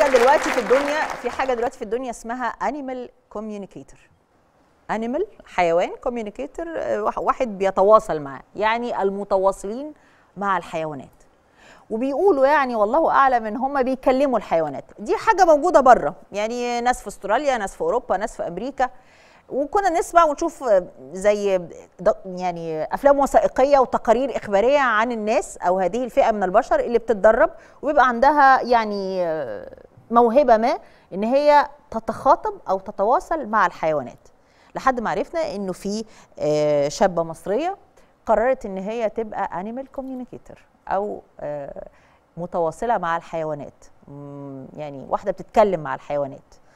حاجه دلوقتي في الدنيا في حاجه دلوقتي في الدنيا اسمها انيمال كوميونيكيتور انيمال حيوان كوميونيكيتور واحد بيتواصل معاه يعني المتواصلين مع الحيوانات وبيقولوا يعني والله اعلم ان هم بيكلموا الحيوانات دي حاجه موجوده بره يعني ناس في استراليا ناس في اوروبا ناس في امريكا وكنا نسمع ونشوف زي يعني افلام وثائقيه وتقارير اخباريه عن الناس او هذه الفئه من البشر اللي بتتدرب وبيبقى عندها يعني موهبه ما ان هي تتخاطب او تتواصل مع الحيوانات لحد ما عرفنا انه في شابه مصريه قررت ان هي تبقى انيمال كوميونيكيتور او متواصله مع الحيوانات يعني واحده بتتكلم مع الحيوانات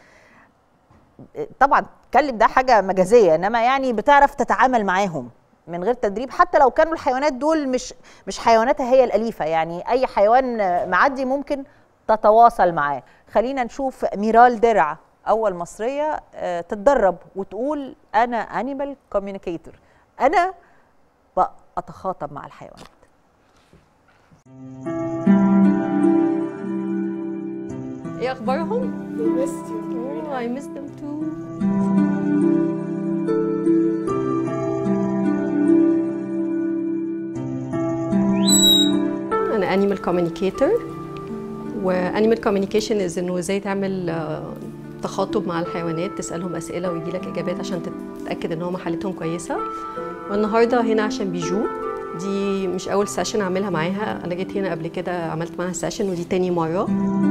طبعا تتكلم ده حاجه مجازيه انما يعني بتعرف تتعامل معاهم من غير تدريب حتى لو كانوا الحيوانات دول مش مش حيواناتها هي الاليفه يعني اي حيوان معدي ممكن تتواصل معاه خلينا نشوف ميرال درع اول مصريه تتدرب وتقول انا انيمال كوميونيكيتور انا اتخاطب مع الحيوانات ايه اخبارهم؟ missed you. Oh, I miss them too. أنا animal communicator و animal communication is إنه إزاي تعمل آه، تخاطب مع الحيوانات تسألهم أسئلة ويجي لك إجابات عشان تتأكد إن هم حالتهم كويسة والنهاردة هنا عشان بيجو دي مش أول سيشن أعملها معاها أنا جيت هنا قبل كده عملت معاها سيشن ودي تاني مرة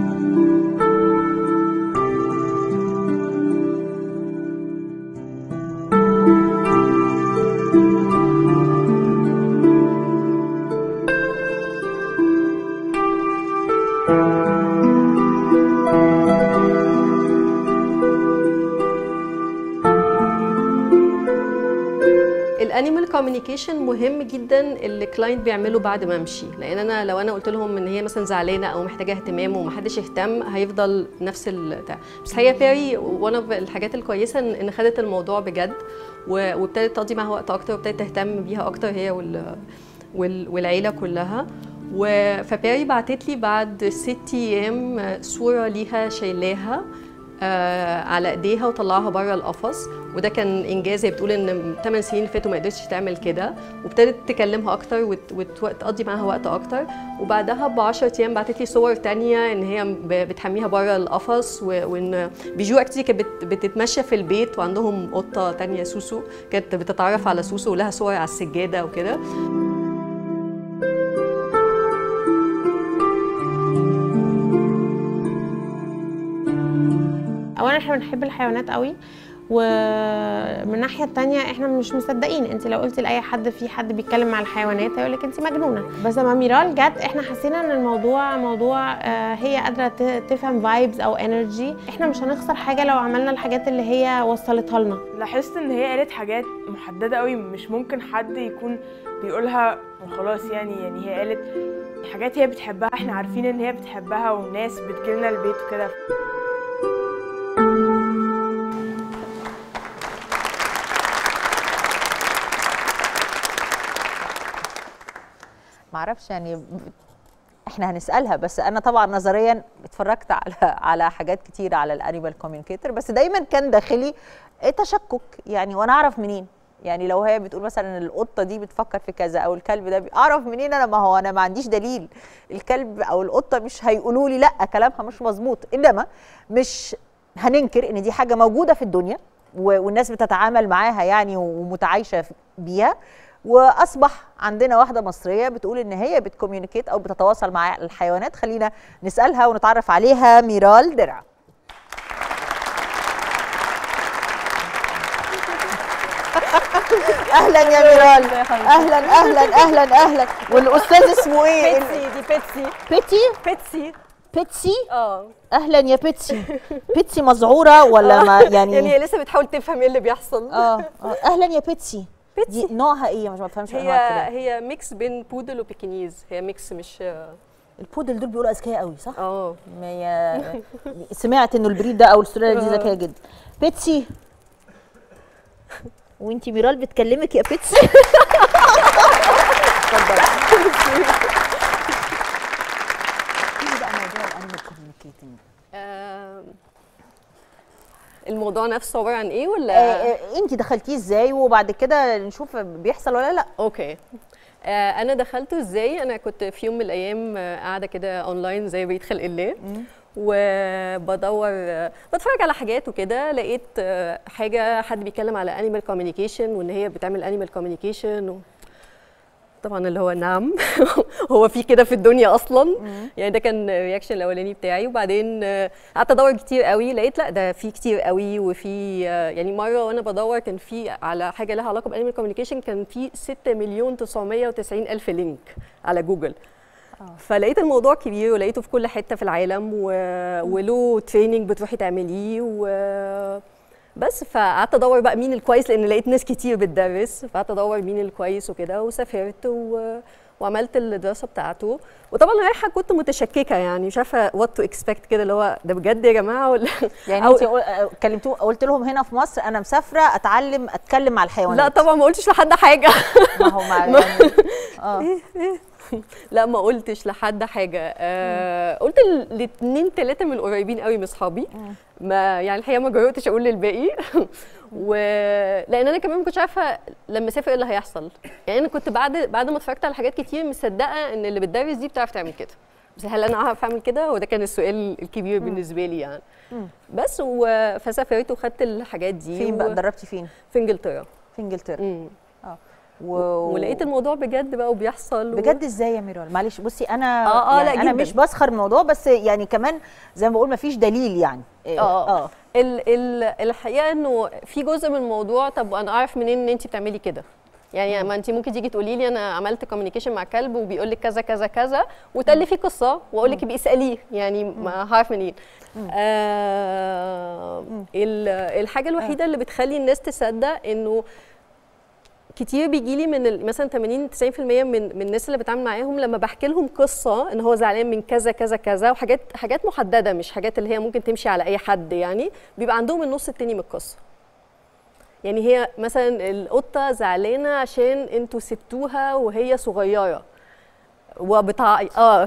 الانيمال كوميونيكيشن مهم جدا اللي كلاينت بيعمله بعد ما امشي لان انا لو انا قلت لهم ان هي مثلا زعلانه او محتاجه اهتمام ومحدش اهتم هيفضل نفس البتاع بس هي بيري وانا الحاجات الكويسه ان إن خدت الموضوع بجد و- وابتدت تقضي معاها وقت اكتر وابتدت تهتم بيها اكتر هي وال وال- والعيله كلها و- فبيري بعتت لي بعد ست ايام صوره ليها شايلاها آه، على ايديها وطلعها بره القفص وده كان انجاز هي بتقول ان 8 سنين اللي فاتوا ما قدرتش تعمل كده وابتدت تكلمها اكتر وت- وت- وتقضي معاها وقت اكتر وبعدها ب 10 ايام بعتت لي صور تانية ان هي ب- بتحميها بره القفص و- وان بيجو اكتلي كانت بت- بتتمشى في البيت وعندهم قطه تانية سوسو كانت بتتعرف على سوسو ولها صور على السجاده وكده اولا احنا بنحب الحيوانات قوي ومن الناحيه التانية احنا مش مصدقين انت لو قلتي لاي حد في حد بيتكلم مع الحيوانات هيقول لك انت مجنونه بس لما ميرال جت احنا حسينا ان الموضوع موضوع آه، هي قادره ت- تفهم فايبز او انرجي احنا مش هنخسر حاجه لو عملنا الحاجات اللي هي وصلتها لنا لاحظت ان هي قالت حاجات محدده قوي مش ممكن حد يكون بيقولها وخلاص يعني يعني هي قالت حاجات هي بتحبها احنا عارفين ان هي بتحبها وناس بتجيلنا البيت وكده معرفش يعني احنا هنسالها بس انا طبعا نظريا اتفرجت على على حاجات كتير على الانيمال كوميونيكيتور بس دايما كان داخلي تشكك يعني وانا اعرف منين يعني لو هي بتقول مثلا إن القطه دي بتفكر في كذا او الكلب ده بي- اعرف منين انا ما هو انا ما عنديش دليل الكلب او القطه مش هيقولوا لي لا كلامها مش مظبوط انما مش هننكر ان دي حاجه موجوده في الدنيا و- والناس بتتعامل معاها يعني ومتعايشه بيها واصبح عندنا واحده مصريه بتقول ان هي بتكوميونيكيت او بتتواصل مع الحيوانات خلينا نسالها ونتعرف عليها ميرال درع اهلا يا ميرال اهلا اهلا اهلا اهلا والاستاذ اسمه ايه بيتسي دي بيتسي بيتي بيتسي بيتسي اه اهلا يا بيتسي بيتسي مذعوره ولا ما يعني يعني هي لسه بتحاول تفهم ايه اللي بيحصل اه آه، اهلا يا بيتسي بيتسي. دي نوعها ايه مش بفهمش هي انواع الكلاب هي ميكس بين بودل وبيكنيز هي ميكس مش البودل دول بيقولوا اذكياء قوي صح؟ اه ما ي- سمعت انه البريد ده او السلاله دي ذكيه جدا بيتسي وانتي ميرال بتكلمك يا بيتسي اتفضلي ايه بقى موضوع الانيمال كوميونيكيتنج الموضوع نفسه عباره عن ايه ولا انت دخلتيه ازاي وبعد كده نشوف بيحصل ولا لا اوكي آه، انا دخلته ازاي انا كنت في يوم من الايام آه، قاعده كده اونلاين زي بيت خلق الله وبدور آه، بتفرج على حاجات وكده لقيت آه، حاجه حد بيتكلم على انيمال كوميونيكيشن وان هي بتعمل انيمال كوميونيكيشن و... طبعا اللي هو نعم هو في كده في الدنيا اصلا يعني ده كان الرياكشن الاولاني بتاعي وبعدين آه، قعدت ادور كتير قوي لقيت لا ده في كتير قوي وفي آه، يعني مره وانا بدور كان في على حاجه لها علاقه بالانيمال كوميونيكيشن كان في 6 مليون 990 الف لينك على جوجل فلقيت الموضوع كبير ولقيته في كل حته في العالم و... وله تريننج بتروحي تعمليه و بس فقعدت ادور بقى مين الكويس لان لقيت ناس كتير بتدرس فقعدت ادور مين الكويس وكده وسافرت و... وعملت الدراسه بتاعته وطبعا رايحه كنت متشككه يعني مش عارفه وات تو اكسبكت كده اللي هو ده بجد يا جماعه ولا يعني أو- انت قل- كلمتوه قلت لهم هنا في مصر انا مسافره اتعلم اتكلم مع الحيوانات لا طبعا ما قلتش لحد حاجه ما هو مع يعني اه لا ما قلتش لحد حاجه آه قلت الاثنين ثلاثه من القريبين قوي من اصحابي ما يعني الحقيقه ما جربتش اقول للباقي و لان انا كمان ما كنتش عارفه لما اسافر ايه اللي هيحصل يعني انا كنت بعد بعد ما اتفرجت على حاجات كتير مصدقه ان اللي بتدرس دي بتعرف تعمل كده بس هل انا هعرف اعمل كده وده كان السؤال الكبير بالنسبه لي يعني بس و... فسافرت وخدت الحاجات دي فين بقى و- اتدربتي فين في انجلترا في انجلترا مم. و... ولقيت الموضوع بجد بقى وبيحصل و- بجد ازاي يا ميرال معلش بصي انا آه، آه، يعني لا انا جداً. مش بسخر من الموضوع بس يعني كمان زي ما بقول ما فيش دليل يعني إيه، اه اه ال ال الحقيقه انه في جزء من الموضوع طب انا اعرف منين ان انت بتعملي كده يعني ما انت ممكن تيجي تقولي لي انا عملت كوميونيكيشن مع كلب وبيقول لك كذا كذا كذا وتالفي قصه واقول لك بيساليه يعني ما هعرف منين آه ال- الحاجه الوحيده اللي بتخلي الناس تصدق انه كتير بيجي لي من ال- مثلا 80 90% من من الناس اللي بتعامل معاهم لما بحكي لهم قصه ان هو زعلان من كذا كذا كذا وحاجات حاجات محدده مش حاجات اللي هي ممكن تمشي على اي حد يعني بيبقى عندهم النص التاني من القصه يعني هي مثلا القطه زعلانه عشان انتوا سبتوها وهي صغيره وبتعيط اه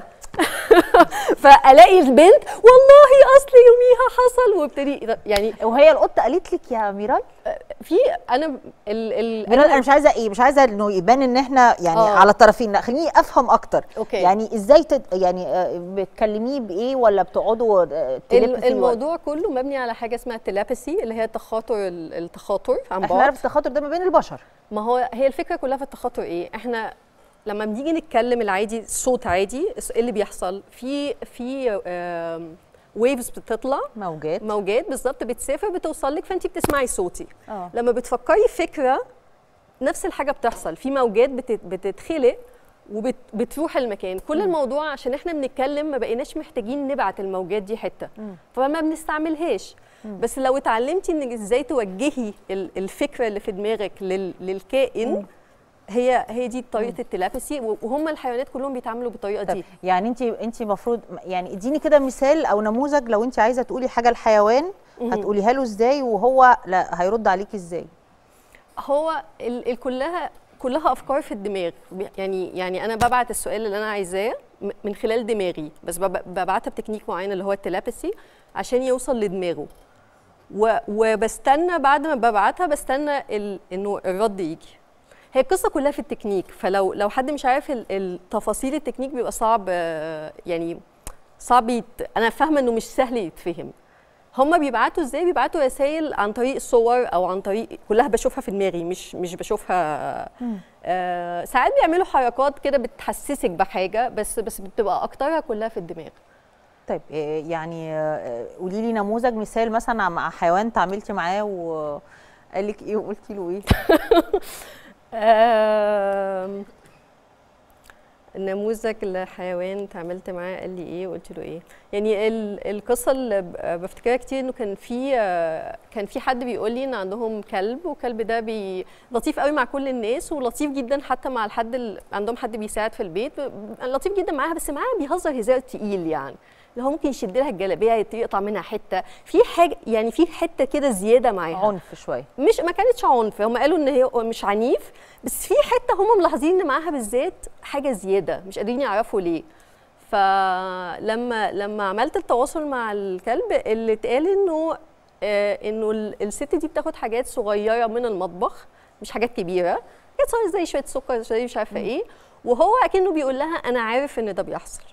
فالاقي البنت والله اصل يوميها حصل وابتدي يعني وهي القطه قالت لك يا ميرال في انا ال ال ميرال انا مش عايزه ايه مش عايزه انه يبان ان احنا يعني آه. على الطرفين لا خليني افهم اكتر أوكي. يعني ازاي تد... يعني آه، بتكلميه بايه ولا بتقعدوا آه، تلفوا ال- فيه ولا- الموضوع كله مبني على حاجه اسمها التلابسي اللي هي التخاطر ال- التخاطر عن احنا بعد نعرف التخاطر ده ما بين البشر ما هو هي الفكره كلها في التخاطر ايه احنا لما بنيجي نتكلم العادي صوت عادي الس- ايه اللي بيحصل في في ويفز بتطلع موجات موجات بالظبط بتسافر بتوصل لك فانت بتسمعي صوتي اه لما بتفكري فكره نفس الحاجه بتحصل في موجات بتت- بتتخلق وبتروح المكان كل الموضوع عشان احنا بنتكلم ما بقيناش محتاجين نبعت الموجات دي حته فما بنستعملهاش بس لو اتعلمتي انك ازاي توجهي ال- الفكره اللي في دماغك لل- للكائن هي هي دي طريقه التلابسي وهم الحيوانات كلهم بيتعاملوا بالطريقه طب دي يعني انت انت المفروض يعني اديني كده مثال او نموذج لو انت عايزه تقولي حاجه لحيوان هتقوليها له ازاي وهو لا هيرد عليكي ازاي هو ال ال كلها كلها افكار في الدماغ بي- يعني يعني انا ببعت السؤال اللي انا عايزاه م- من خلال دماغي بس بب- ببعتها بتكنيك معين اللي هو التلابسي عشان يوصل لدماغه و- وبستنى بعد ما ببعتها بستنى ال انه الرد يجي هي القصه كلها في التكنيك فلو لو حد مش عارف ال- التفاصيل التكنيك بيبقى صعب آه، يعني صعب يت... انا فاهمه انه مش سهل يتفهم هما بيبعتوا ازاي بيبعتوا رسائل عن طريق صور او عن طريق كلها بشوفها في دماغي مش مش بشوفها آه ساعات بيعملوا حركات كده بتحسسك بحاجه بس بس بتبقى اكترها كلها في الدماغ طيب إيه يعني آه، قولي لي نموذج مثال مثلا مع حيوان تعاملتي معاه وقال لك ايه وقلتي له ايه آم، نموذج لحيوان اتعاملت معاه قال لي ايه وقلت له ايه يعني ال- القصه اللي ب- بفتكرها كتير انه كان في آه، كان في حد بيقول لي ان عندهم كلب والكلب ده بي لطيف قوي مع كل الناس ولطيف جدا حتى مع الحد اللي عندهم حد بيساعد في البيت ب- لطيف جدا معاها بس معاها بيهزر هزار تقيل يعني اللي هو ممكن يشد لها الجلابيه يقطع منها حته في حاجه يعني في حته كده زياده معاها عنف شويه مش ما كانتش عنف هم قالوا ان هي مش عنيف بس في حته هم ملاحظين ان معاها بالذات حاجه زياده مش قادرين يعرفوا ليه فلما لما عملت التواصل مع الكلب اللي اتقال انه آه انه ال- الست دي بتاخد حاجات صغيره من المطبخ مش حاجات كبيره حاجات صغيره زي شويه سكر زي مش عارفه ايه وهو اكنه بيقول لها انا عارف ان ده بيحصل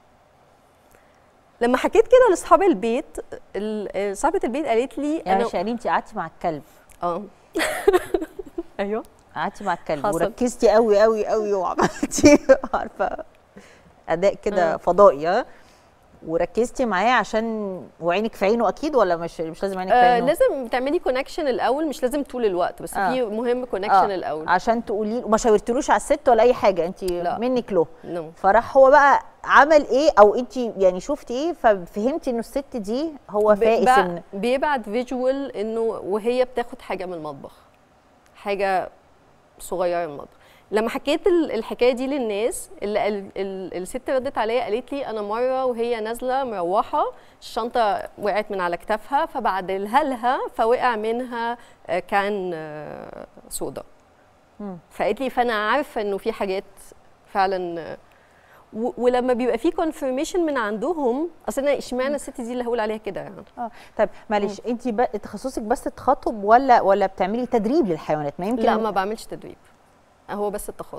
لما حكيت كده لاصحاب البيت ال- صاحبه البيت قالت لي يعني انا شيرين انت قعدتي مع الكلب اه ايوه قعدتي مع الكلب حصل. وركزتي قوي قوي قوي وعملتي عارفه اداء كده آه. فضائي ها؟ وركزتي معاه عشان وعينك في عينه اكيد ولا مش مش لازم عينك في آه عينه لازم تعملي كونكشن الاول مش لازم طول الوقت بس آه. في مهم كونكشن آه، الاول عشان تقولي وما شاورتلوش على الست ولا اي حاجه انت لا. منك له نو فراح هو بقى عمل ايه او انت يعني شفتي ايه ففهمتي انه الست دي هو فائس ان بيبعت فيجوال انه وهي بتاخد حاجه من المطبخ حاجه صغيره من المطبخ لما حكيت ال- الحكايه دي للناس ال ال ال الست ردت عليا قالت لي انا مره وهي نازله مروحه الشنطه وقعت من على كتافها فبعدلها لها فوقع منها آه، كان آه، صودا مم. فقالت لي فانا عارفه انه في حاجات فعلا آه، و- ولما بيبقى في كونفirmation من عندهم اصل انا اشمعنى الست دي اللي هقول عليها كده يعني اه طيب معلش انت ب... تخصصك بس تخاطب ولا ولا بتعملي تدريب للحيوانات ما يمكن لا ما بعملش تدريب هو بس التخاطب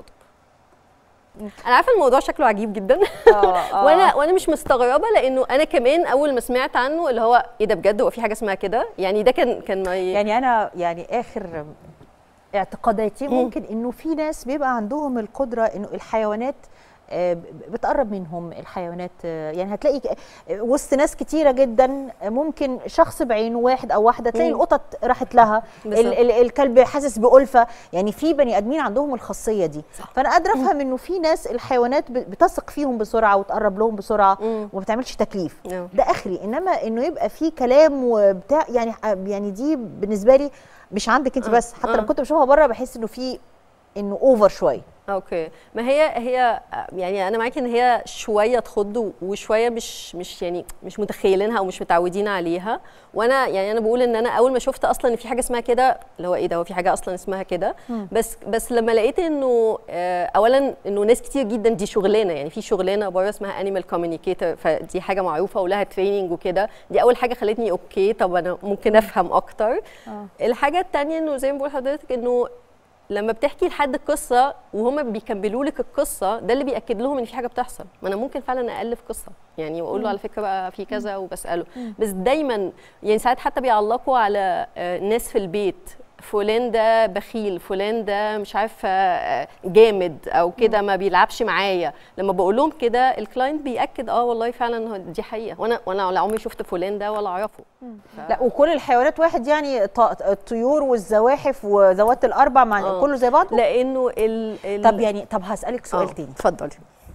انا عارفه الموضوع شكله عجيب جدا آه، آه. وانا وانا مش مستغربه لانه انا كمان اول ما سمعت عنه اللي هو ايه ده بجد هو في حاجه اسمها كده يعني ده كان كان ما ي... يعني انا يعني اخر اعتقاداتي ممكن انه في ناس بيبقى عندهم القدره انه الحيوانات آه، ب- بتقرب منهم الحيوانات آه، يعني هتلاقي ك- آه، وسط ناس كتيره جدا آه، ممكن شخص بعينه واحد او واحده تلاقي مم. القطط راحت لها بالظبط. ال ال الكلب حاسس بألفة يعني في بني ادمين عندهم الخاصيه دي صح. فانا قادره افهم انه في ناس الحيوانات ب- بتثق فيهم بسرعه وتقرب لهم بسرعه مم. وما بتعملش تكليف نعم. ده اخري انما انه يبقى في كلام وبتاع يعني يعني دي بالنسبه لي مش عندك انت آه، بس حتى آه. لما كنت بشوفها بره بحس انه في انه اوفر شويه اوكي ما هي هي يعني انا معاكي ان هي شويه تخض وشويه مش مش يعني مش متخيلينها او مش متعودين عليها وانا يعني انا بقول ان انا اول ما شفت اصلا ان في حاجه اسمها كده اللي هو ايه ده هو في حاجه اصلا اسمها كده بس بس لما لقيت انه آه، اولا انه ناس كتير جدا دي شغلانه يعني في شغلانه بره اسمها انيمال كوميونيكيتور فدي حاجه معروفه ولها تريننج وكده دي اول حاجه خلتني اوكي طب انا ممكن افهم اكتر الحاجه الثانيه انه زي ما بقول لحضرتك انه لما بتحكي لحد قصه وهم بيكملوا لك القصه ده اللي بياكد لهم ان في حاجه بتحصل ما انا ممكن فعلا الف قصه يعني واقول له على فكره بقى في كذا وبساله بس دايما يعني ساعات حتى بيعلقوا على آه، ناس في البيت فلان ده بخيل فلان ده مش عارفه آه، جامد او كده ما بيلعبش معايا لما بقول لهم كده الكلاينت بياكد اه والله فعلا هو دي حقيقه وانا وانا لا عمري شفت فلان ده ولا اعرفه ف- لا وكل الحيوانات واحد يعني ط- الطيور والزواحف وذوات الاربع مع آه. كله زي بعض لانه ال ال طب يعني طب هسالك سؤال آه، تاني اتفضلي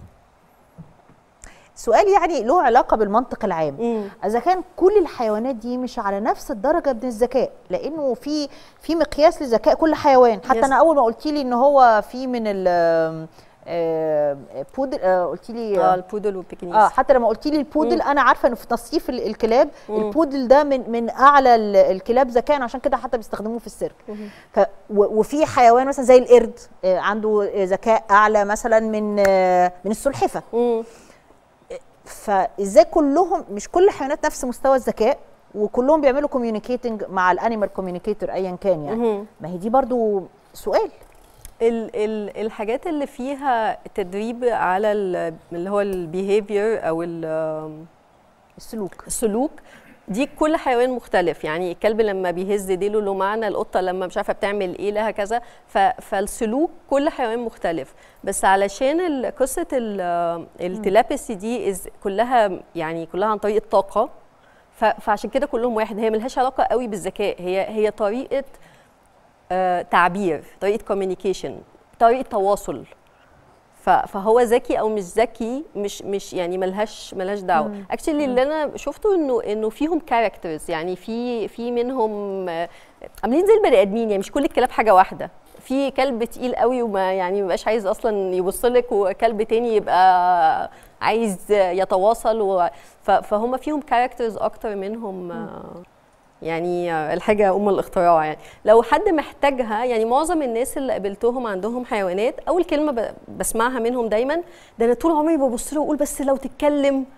سؤال يعني له علاقه بالمنطق العام مم. اذا كان كل الحيوانات دي مش على نفس الدرجه من الذكاء لانه في في مقياس لذكاء كل حيوان حتى يس. انا اول ما قلت لي ان هو في من ال آه، بودل آه، قلت لي اه اه البودل والبيكنيز آه، حتى لما قلت لي البودل مم. انا عارفه انه في تصنيف ال- الكلاب مم. البودل ده من من اعلى ال- الكلاب ذكاء عشان كده حتى بيستخدموه في السيرك مهم. ف و- وفي حيوان مثلا زي القرد آه، عنده آه، ذكاء اعلى مثلا من آه، من السلحفه مم. فازاي كلهم مش كل الحيوانات نفس مستوى الذكاء وكلهم بيعملوا كوميونيكيتنج مع الانيمال كوميونيكيتور ايا كان يعني مهم. ما هي دي برضو سؤال ال ال الحاجات اللي فيها تدريب على ال- اللي هو البيهيفير او ال- السلوك السلوك دي كل حيوان مختلف يعني الكلب لما بيهز ديله له معنى القطه لما مش عارفه بتعمل ايه لها كذا ف- فالسلوك كل حيوان مختلف بس علشان ال- قصه التلابسي دي is كلها يعني كلها عن طريق الطاقه ف- فعشان كده كلهم واحد هي ملهاش علاقه قوي بالذكاء هي هي طريقه آه، تعبير طريقه كوميونيكيشن طريقه تواصل ف- فهو ذكي او مش ذكي مش مش يعني ملهاش ملهاش دعوه اكشلي اللي انا شفته انه انه فيهم كاركترز يعني في في منهم آه، عاملين زي البني ادمين يعني مش كل الكلاب حاجه واحده في كلب تقيل قوي وما يعني ما بيبقاش عايز اصلا يبص لك وكلب تاني يبقى عايز يتواصل و ف- فهم فيهم كاركترز اكتر منهم آه، يعني الحاجة أم الاختراع يعني لو حد محتاجها يعني معظم الناس اللي قابلتهم عندهم حيوانات أول كلمة ب- بسمعها منهم دايما ده أنا طول عمري ببص له وأقول بس لو تتكلم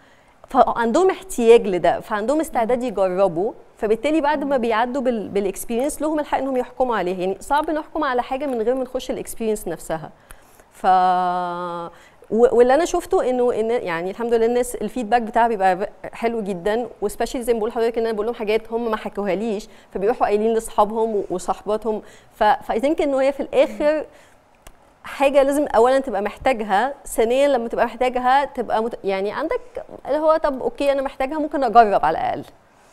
فعندهم احتياج لده فعندهم استعداد يجربوا فبالتالي بعد ما بيعدوا بال بالاكسبيرينس لهم الحق انهم يحكموا عليه يعني صعب نحكم على حاجه من غير ما نخش الاكسبيرينس نفسها ف و- واللي انا شفته انه ان يعني الحمد لله الناس الفيدباك بتاعها بيبقى حلو جدا وسبيشالي زي ما بقول لحضرتك ان انا بقول لهم حاجات هم ما حكوهاليش فبيروحوا قايلين لاصحابهم و- وصحباتهم فاي ثينك انه هي في الاخر حاجه لازم اولا تبقى محتاجها ثانيا لما تبقى محتاجها تبقى مت... يعني عندك اللي هو طب اوكي انا محتاجها ممكن اجرب على الاقل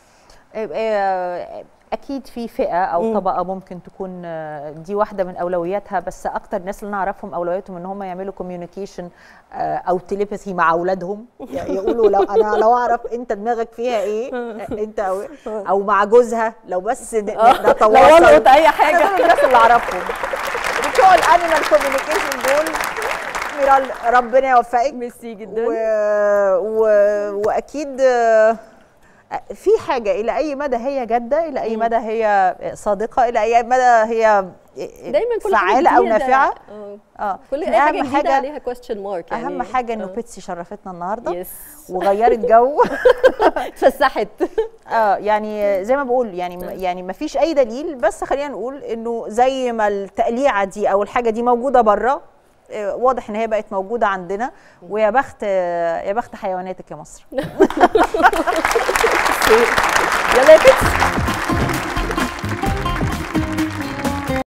آه، اكيد في فئه او مم. طبقه ممكن تكون آه، دي واحده من اولوياتها بس اكتر الناس اللي انا اعرفهم اولوياتهم ان هم يعملوا كوميونيكيشن او تيليباثي مع اولادهم ي- يقولوا لو انا لو اعرف انت دماغك فيها ايه آه، انت او, أو مع جوزها لو بس ن- ن- نتواصل لو القط اي انا حاجه دول الناس اللي اعرفهم بتوع الانيمال كوميونيكيشن دول ميرال ربنا يوفقك ميرسي جدا و... و... واكيد آه، في حاجه الى اي مدى هي جاده الى اي مم. مدى هي صادقه الى اي مدى هي دايما كل حاجة فعاله او جديدة- نافعه آه. اه كل إحنا اي حاجه اهم جديده حاجه عليها كويستشن مارك يعني اهم حاجه انه آه. بيتسي شرفتنا النهارده يس وغيرت جو اتفسحت اه يعني زي ما بقول يعني يعني ما فيش اي دليل بس خلينا نقول انه زي ما التقليعه دي او الحاجه دي موجوده بره آه، واضح ان هي بقت موجوده عندنا ويا بخت آه، يا بخت حيواناتك يا مصر يلا يا بيتس